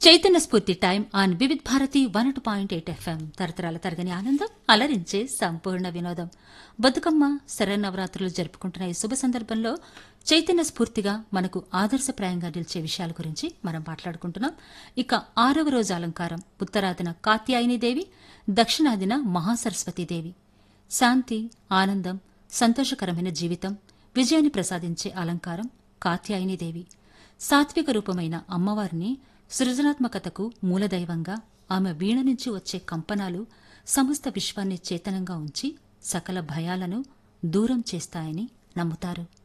చైతన్య స్ఫూర్తి time on Vividh Bharati one two point eight FM తరతరాల తరగని ఆనందం అలరించే సంపూర్ణ వినోదం బతుకమ్మ శరన్నవరాత్రులు జరుపుకుంటున్న ఈ శుభ సందర్భంలో చైతన్య స్ఫూర్తిగా మనకు ఆదర్శప్రాయంగా నిలిచే విషయాల గురించి మనం మాట్లాడుకుంటున్నాం ఇక ఆరవ రోజు అలంకారం ఉత్తరాదిన కాత్యాయనిదేవి దక్షిణాదిన మహాసరస్వతీదేవి శాంతి ఆనందం సంతోషకరమైన జీవితం విజయాన్ని ప్రసాదించే అలంకారం కాత్యాయనిదేవి సాత్విక రూపమైన అమ్మవారిని సృజనాత్మకతకు మూలదైవంగా ఆమె వీణ నుంచి వచ్చే కంపనాలు సమస్త విశ్వాన్ని చేతనంగా ఉంచి సకల భయాలను దూరం చేస్తాయని నమ్ముతారు